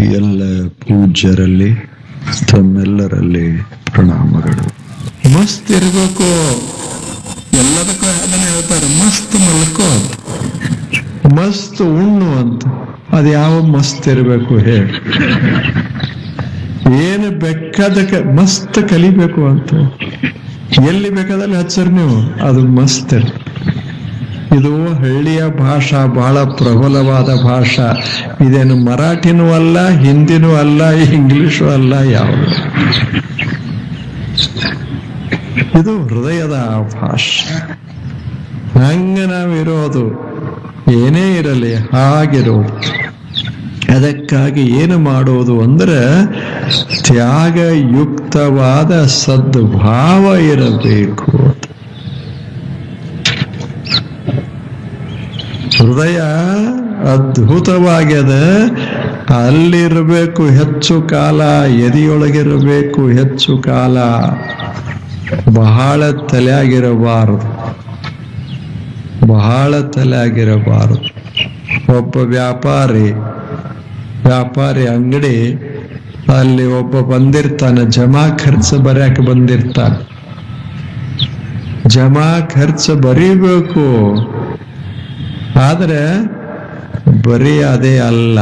ಎಲ್ಲ ಪೂಜ್ಯರಲ್ಲಿ ತಮ್ಮೆಲ್ಲರಲ್ಲಿ ಪ್ರಣಾಮಗಳು ಮಸ್ತ್ ಇರಬೇಕು ಎಲ್ಲದಕ್ಕೂ ಅದನ್ನ ಹೇಳ್ತಾರೆ ಮಸ್ತ್ ಮಲ್ಕೋ ಮಸ್ತ್ ಉಣ್ಣು ಅಂತ ಅದು ಯಾವ ಮಸ್ತ್ ಇರಬೇಕು ಹೇಳಿ ಏನು ಬೇಕಾದಕ್ಕೆ ಮಸ್ತ್ ಕಲಿಬೇಕು ಅಂತ ಎಲ್ಲಿ ಬೇಕಾದಲ್ಲಿ ಹಚ್ಚರಿ ನೀವು ಅದು ಮಸ್ತ್ ಇರ್ತದೆ. ಇದು ಹಳ್ಳಿಯ ಭಾಷಾ ಬಹಳ ಪ್ರಬಲವಾದ ಭಾಷಾ ಇದೇನು ಮರಾಠಿನೂ ಅಲ್ಲ ಹಿಂದಿನೂ ಅಲ್ಲ ಇಂಗ್ಲಿಷು ಅಲ್ಲ ಯಾವುದು ಇದು ಹೃದಯದ ಭಾಷೆ ಹಂಗ ನಾವಿರೋದು ಏನೇ ಇರಲಿ ಹಾಗಿರೋದು ಅದಕ್ಕಾಗಿ ಏನು ಮಾಡೋದು ಅಂದ್ರೆ ತ್ಯಾಗಯುಕ್ತವಾದ ಸದ್ಭಾವ ಇರಬೇಕು ಹೃದಯ ಅದ್ಭುತವಾಗ್ಯದ ಅಲ್ಲಿರಬೇಕು ಹೆಚ್ಚು ಕಾಲ ಎದೆಯೊಳಗಿರಬೇಕು ಹೆಚ್ಚು ಕಾಲ ಬಹಳ ತಲೆಯಾಗಿರಬಾರದು ಬಹಳ ತಲೆಯಾಗಿರಬಾರದು ಒಬ್ಬ ವ್ಯಾಪಾರಿ ವ್ಯಾಪಾರಿ ಅಂಗಡಿ ಅಲ್ಲಿ ಒಬ್ಬ ಬಂದಿರ್ತಾನೆ ಜಮಾ ಖರ್ಚು ಬರ್ಯಾಕ ಬಂದಿರ್ತಾನೆ ಜಮಾ ಖರ್ಚು ಬರೀಬೇಕು ಆದ್ರೆ ಬರೀ ಅದೇ ಅಲ್ಲ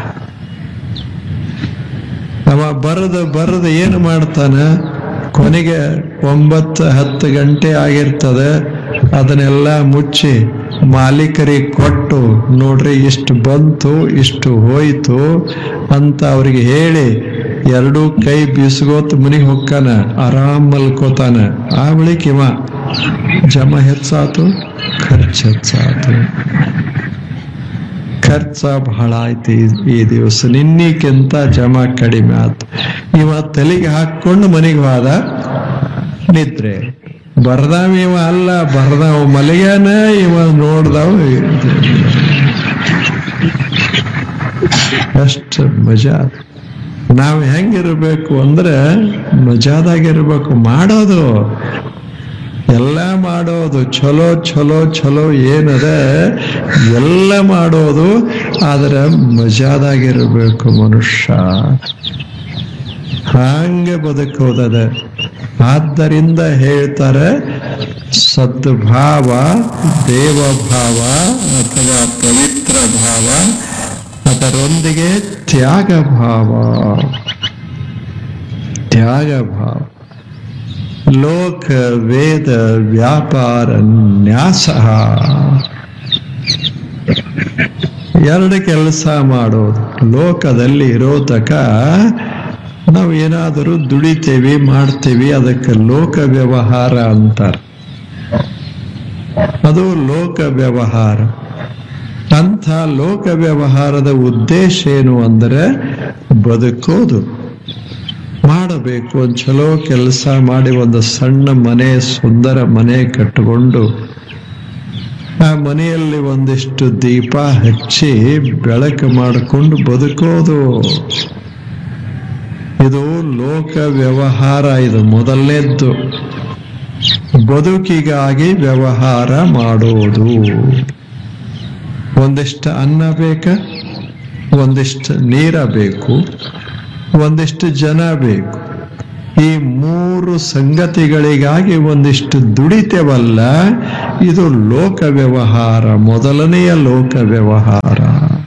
ಅವ ಬರದ ಬರದ ಏನು ಮಾಡ್ತಾನ ಕೊನೆಗೆ ಒಂಬತ್ತು ಹತ್ತು ಗಂಟೆ ಆಗಿರ್ತದೆ ಅದನ್ನೆಲ್ಲ ಮುಚ್ಚಿ ಮಾಲೀಕರಿಗೆ ಕೊಟ್ಟು ನೋಡ್ರಿ ಇಷ್ಟು ಬಂತು ಇಷ್ಟು ಹೋಯ್ತು ಅಂತ ಅವ್ರಿಗೆ ಹೇಳಿ ಎರಡೂ ಕೈ ಬೀಸ್ಕೋತ ಮನಿಗೆ ಹೊಕ್ಕಾನ ಆರಾಮ್ ಮಲ್ಕೋತಾನ ಆ ಬಳಿಕ ಇವ ಜಮ ಹೆಚ್ಚಾತು ಖರ್ಚು ಹೆಚ್ಚಾತು ಖರ್ಚ ಬಹಳ ಆಯ್ತು ಈ- ಈ ದಿವಸ ನಿನ್ನಿಕ್ಕಿಂತ ಜಮ ಕಡಿಮೆ ಆಯ್ತು ಇವ ತಲೆಗೆ ಹಾಕೊಂಡು ಮನೆಗೆ ಹೋದ ನಿದ್ರೆ ಬರ್ದಾವ ಇವ ಅಲ್ಲ ಬರ್ದಾವ ಮಲಗ್ಯಾನ ಇವ ನೋಡ್ದಾವ ಅಷ್ಟು ಮಜಾ ನಾವು ಹೆಂಗಿರ್ಬೇಕು ಅಂದ್ರೆ ಮಜಾದಾಗಿರ್ಬೇಕು ಮಾಡೋದು ಎಲ್ಲ ಮಾಡೋದು ಚಲೋ ಚಲೋ ಚಲೋ ಏನದ ಎಲ್ಲ ಮಾಡೋದು ಆದ್ರೆ ಮಜಾದಾಗಿರ್ಬೇಕು ಮನುಷ್ಯ ಹಂಗೆ ಬದುಕೋದದ ಆದ್ದರಿಂದ ಹೇಳ್ತಾರೆ ಸದ್ಭಾವ ದೇವಭಾವ ಅಥವಾ ಪವಿತ್ರ ಭಾವ ಅದರೊಂದಿಗೆ ತ್ಯಾಗ ಭಾವ ತ್ಯಾಗ ಭಾವ ಲೋಕ ವೇದ ವ್ಯಾಪಾರ ನ್ಯಾಸ ಎರಡು ಕೆಲಸ ಮಾಡೋದು ಲೋಕದಲ್ಲಿ ಇರೋ ತಕ ನಾವು ಏನಾದರೂ ದುಡಿತೇವಿ ಮಾಡ್ತೇವಿ ಅದಕ್ಕೆ ಲೋಕ ವ್ಯವಹಾರ ಅಂತಾರೆ ಅದು ಲೋಕ ವ್ಯವಹಾರ ಅಂಥ ಲೋಕ ವ್ಯವಹಾರದ ಉದ್ದೇಶ ಏನು ಅಂದರೆ ಬದುಕೋದು ಮಾಡಬೇಕು ಒಂದು ಚಲೋ ಕೆಲಸ ಮಾಡಿ ಒಂದು ಸಣ್ಣ ಮನೆ ಸುಂದರ ಮನೆ ಕಟ್ಟಿಕೊಂಡು ಆ ಮನೆಯಲ್ಲಿ ಒಂದಿಷ್ಟು ದೀಪ ಹಚ್ಚಿ ಬೆಳಕು ಮಾಡಿಕೊಂಡು ಬದುಕೋದು ಇದು ಲೋಕ ವ್ಯವಹಾರ ಇದು ಮೊದಲನೇದ್ದು ಬದುಕಿಗಾಗಿ ವ್ಯವಹಾರ ಮಾಡೋದು ಒಂದಿಷ್ಟು ಅನ್ನ ಬೇಕ ಒಂದಿಷ್ಟು ನೀರ ಬೇಕು ಒಂದಿಷ್ಟು ಜನ ಬೇಕು ಈ ಮೂರು ಸಂಗತಿಗಳಿಗಾಗಿ ಒಂದಿಷ್ಟು ದುಡಿತೇವಲ್ಲ ಇದು ಲೋಕ ವ್ಯವಹಾರ ಮೊದಲನೆಯ ಲೋಕ ವ್ಯವಹಾರ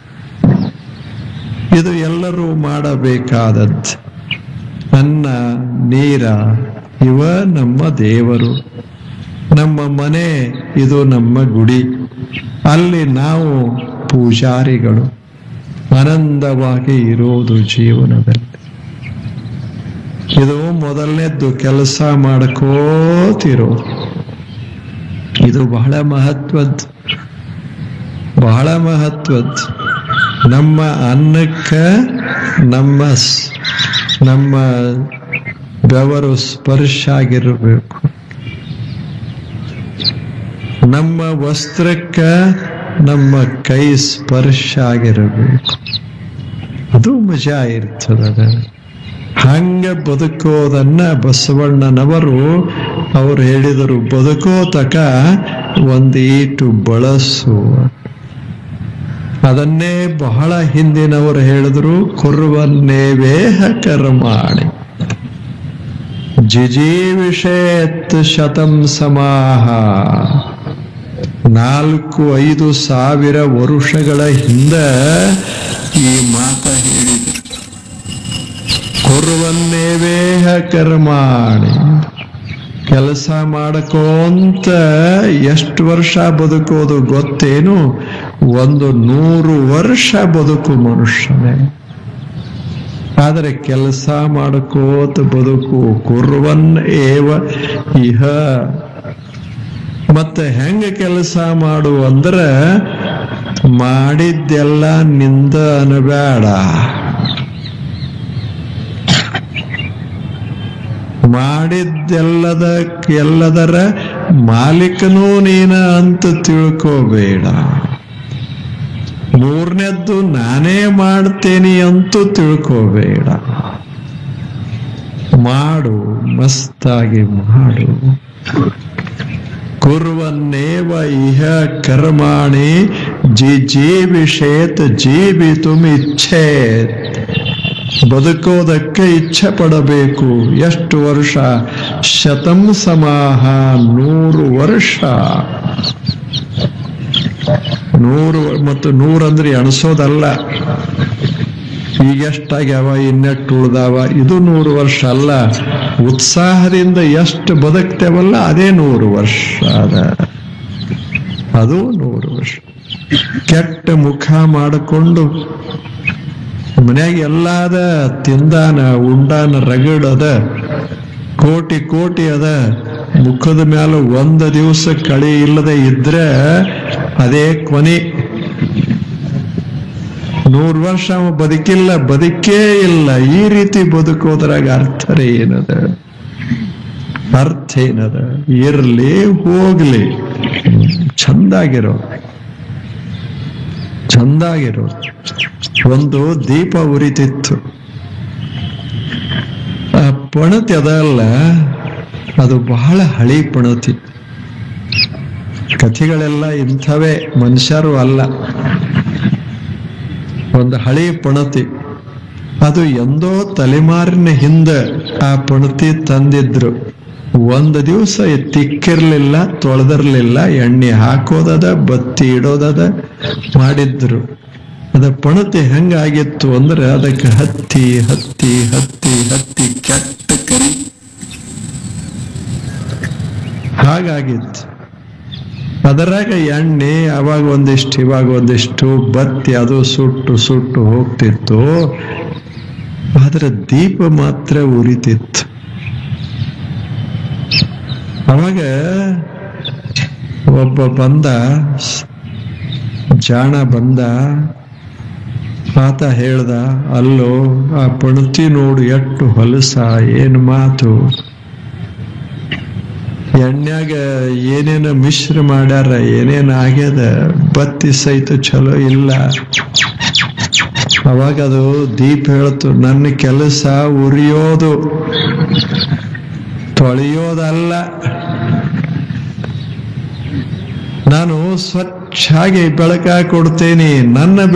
ಇದು ಎಲ್ಲರೂ ಮಾಡಬೇಕಾದದ್ದು ಅನ್ನ ನೀರ ಇವ ನಮ್ಮ ದೇವರು ನಮ್ಮ ಮನೆ ಇದು ನಮ್ಮ ಗುಡಿ ಅಲ್ಲಿ ನಾವು ಪೂಜಾರಿಗಳು ಆನಂದವಾಗಿ ಇರೋದು ಜೀವನದಲ್ಲಿ ಇದು ಮೊದಲನೇದ್ದು ಕೆಲಸ ಮಾಡ್ಕೋತಿರೋ ಇದು ಬಹಳ ಮಹತ್ವದ್ದು ಬಹಳ ಮಹತ್ವದ್ದು ನಮ್ಮ ಅನ್ನಕ್ಕ ನಮ್ಮ ಸ್- ನಮ್ಮ ಬೆವರು ಸ್ಪರ್ಶ ಆಗಿರಬೇಕು ನಮ್ಮ ವಸ್ತ್ರಕ್ಕ ನಮ್ಮ ಕೈ ಸ್ಪರ್ಶ ಆಗಿರಬೇಕು ಅದು ಮಜಾ ಇರ್ತದ ಹಂಗ ಬದುಕೋದನ್ನ ಬಸವಣ್ಣನವರು ಅವ್ರು ಹೇಳಿದರು ಬದುಕೋ ತಕ ಒಂದೀಟು ಬಳಸು ಅದನ್ನೇ ಬಹಳ ಹಿಂದಿನವರು ಹೇಳಿದ್ರು ಕುರ್ವನ್ನೇವೇಹ ಕರ್ಮಾಣಿ ಜಿಜೀವಿಷೇತ್ ಶತಂ ಸಮಾಹ ನಾಲ್ಕು ಐದು ಸಾವಿರ ವರುಷಗಳ ಹಿಂದ ಈ ಮಾತ ಹೇಳಿದ್ರು ಕುರ್ವನ್ನೇವೇಹ ಕರ್ಮಾಣಿ ಕೆಲಸ ಮಾಡಕೋಂತ ಎಷ್ಟು ವರ್ಷ ಬದುಕೋದು ಗೊತ್ತೇನು ಒಂದು ನೂರು ವರ್ಷ ಬದುಕು ಮನುಷ್ಯನೇ ಆದರೆ ಕೆಲಸ ಮಾಡಕೋತ ಬದುಕು ಕುರ್ವನ್ ಏವ ಇಹ ಮತ್ತೆ ಹೆಂಗ ಕೆಲಸ ಮಾಡು ಅಂದ್ರ ಮಾಡಿದ್ದೆಲ್ಲ ನಿಂದ ಅನಬೇಡ ಮಾಡಿದ್ದೆಲ್ಲದ ಎಲ್ಲದರ ಮಾಲೀಕನೂ ನೀನ ಅಂತ ತಿಳ್ಕೋಬೇಡ ಮೂರನೇದ್ದು ನಾನೇ ಮಾಡ್ತೇನೆ ಅಂತೂ ತಿಳ್ಕೋಬೇಡ ಮಾಡು ಮಸ್ತಾಗಿ ಮಾಡು ಕುರ್ವನ್ನೇವ ಇಹ ಕರ್ಮಾಣಿ ಜಿ ಜೀವಿಷೇತ್ ಜೀವಿತುಮ್ ಇಚ್ಛೇತ್ ಬದುಕೋದಕ್ಕೆ ಇಚ್ಛೆ ಪಡಬೇಕು ಎಷ್ಟು ವರ್ಷ ಶತಂ ಸಮಾಹ ನೂರು ವರ್ಷ ನೂರು ಮತ್ತು ನೂರಂದ್ರೆ ಎಣಸೋದಲ್ಲ ಈಗ ಎಷ್ಟಾಗ್ಯಾವ ಇನ್ನೆಟ್ಟು ಉಳ್ದಾವ ಇದು ನೂರು ವರ್ಷ ಅಲ್ಲ ಉತ್ಸಾಹದಿಂದ ಎಷ್ಟು ಬದುಕ್ತೇವಲ್ಲ ಅದೇ ನೂರು ವರ್ಷ ಅದ ಅದು ನೂರು ವರ್ಷ ಕೆಟ್ಟ ಮುಖ ಮಾಡಿಕೊಂಡು ಮನ್ಯಾಗ ಎಲ್ಲಾದ ತಿಂದಾನ ಉಂಡಾನ ರಗಡದ ಕೋಟಿ ಕೋಟಿ ಅದ ಮುಖದ ಮ್ಯಾಲ ಒಂದು ದಿವಸ ಕಳಿ ಇಲ್ಲದೆ ಇದ್ರೆ ಅದೇ ಕೊನೆ ನೂರು ವರ್ಷ ಅವ ಬದುಕಿಲ್ಲ ಬದುಕೇ ಇಲ್ಲ ಈ ರೀತಿ ಬದುಕೋದ್ರಾಗ ಅರ್ಥರೇ ಏನದ ಅರ್ಥ ಏನದ ಇರ್ಲಿ ಹೋಗ್ಲಿ ಚಂದಾಗಿರೋ ಚಂದಾಗಿರೋ ಒಂದು ದೀಪ ಉರಿತಿತ್ತು ಆ ಪಣತಿ ಅದಲ್ಲ ಅದು ಬಹಳ ಹಳಿ ಪಣತಿ ಕಥೆಗಳೆಲ್ಲ ಇಂಥವೇ ಮನುಷ್ಯರು ಅಲ್ಲ ಒಂದು ಹಳಿ ಪಣತಿ ಅದು ಎಂದೋ ತಲೆಮಾರಿನ ಹಿಂದೆ ಆ ಪಣತಿ ತಂದಿದ್ರು ಒಂದು ದಿವಸ ತಿಕ್ಕಿರ್ಲಿಲ್ಲ ತೊಳೆದಿರ್ಲಿಲ್ಲ ಎಣ್ಣೆ ಹಾಕೋದದ ಬತ್ತಿ ಇಡೋದದ ಮಾಡಿದ್ರು ಅದ ಪಣತಿ ಹೆಂಗಾಗಿತ್ತು ಅಂದ್ರೆ ಅದಕ್ಕೆ ಹತ್ತಿ ಹತ್ತಿ ಹತ್ತಿ ಹತ್ತಿ ಕೆಟ್ಟ ಕರಿ ಹಾಗಾಗಿತ್ತು ಅದರಾಗ ಎಣ್ಣೆ ಅವಾಗ ಒಂದಿಷ್ಟು ಇವಾಗ ಒಂದಿಷ್ಟು ಬತ್ತಿ ಅದು ಸುಟ್ಟು ಸುಟ್ಟು ಹೋಗ್ತಿತ್ತು ಆದ್ರೆ ದೀಪ ಮಾತ್ರ ಉರಿತಿತ್ತು ಅವಾಗ ಒಬ್ಬ ಬಂದ ಜಾಣ ಬಂದ ಆತ ಹೇಳ್ದ ಅಲ್ಲೋ ಆ ಪಣತಿ ನೋಡು ಎಷ್ಟು ಹೊಲಸ ಏನು ಮಾತು ಎಣ್ಣ್ಯಾಗ ಏನೇನ ಮಿಶ್ರ ಮಾಡ್ಯಾರ ಏನೇನ ಆಗ್ಯದ ಬತ್ತಿ ಸಹಿತ ಚಲೋ ಇಲ್ಲ ಅವಾಗ ಅದು ದೀಪ ಹೇಳ್ತು ನನ್ನ ಕೆಲಸ ಉರಿಯೋದು ತೊಳೆಯೋದಲ್ಲ ನಾನು ಸ್ವಚ್ಛಾಗಿ ಬೆಳಕ ಕೊಡ್ತೇನೆ ನನ್ನ